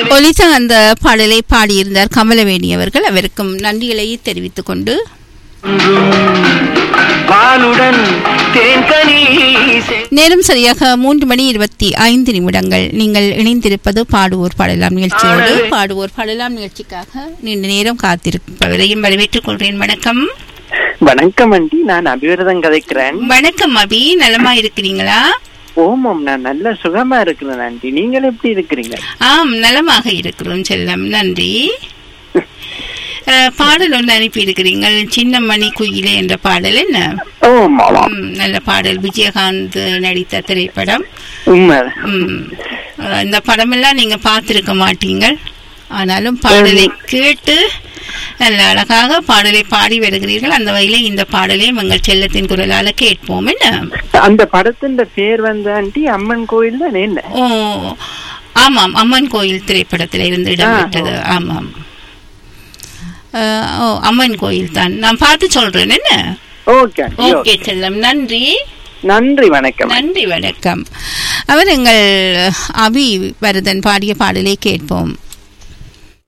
ஒலிசா அந்த பாடலை பாடியிருந்தார் கமலவேணி அவர்கள் அவருக்கும் நன்றிகளை தெரிவித்துக் கொண்டு பாலுடன் தேன்கனி செ- நேரம் சரியாக மூன்று மணி இருபத்தி ஐந்து நிமிடங்கள் நீங்கள் இணைந்திருப்பது பாடுவோர் பாடலாம் நிகழ்ச்சியோடு பாடுவோர் பாடலாம் நிகழ்ச்சிக்காக நீண்ட நேரம் காத்திருப்பவரையும் வரவேற்றுக் கொள்கிறேன் வணக்கம் வணக்கம் ஆண்டி நான் அபிவிரதம் கதைக்கிறேன் வணக்கம் அபி நலமா இருக்கிறீங்களா ஓமம் நான் நல்ல சுகமா இருக்கிறேன் ஆண்டி நீங்கள் எப்படி இருக்கிறீங்க ஆம் நலமாக இருக்கிறோம் செல்லம் நன்றி அஹ், பாடல் ஒன்று அனுப்பி இருக்கிறீங்கள் சின்னமணி குயிலே என்ற பாடல் என்ன ஓம் ஆமாம் ம், நல்ல பாடல் விஜயகாந்த் நடித்த திரைப்படம் உண்மை ம், அஹ், இந்த படமெல்லாம் நீங்க பார்த்திருக்க மாட்டீங்க ஆனாலும் பாடலை கேட்டு நல்ல அழகாக பாடலை பாடி வருகிறீர்கள் அந்த வகையிலே இந்த பாடலையும் எங்கள் செல்லத்தின் குரலால கேட்போம் என்ன அந்த படத்தின் பேர் வந்து ஆண்டி அம்மன் கோயில் தான் என்ன ஓ ஆமாம் அம்மன் கோயில் திரைப்படத்தில் இருந்து இடம்பெற்றது ஆமாம் அஹ், ஓ அம்மன் கோயில் தான் நான் பார்த்து சொல்றேன் என்ன ஓகே ஆண்டி ஓகே ஓகே. செல்லம் நன்றி நன்றி வணக்கம் நன்றி வணக்கம் அவர் எங்கள் அபி வரதன் பாடிய பாடலை கேட்போம்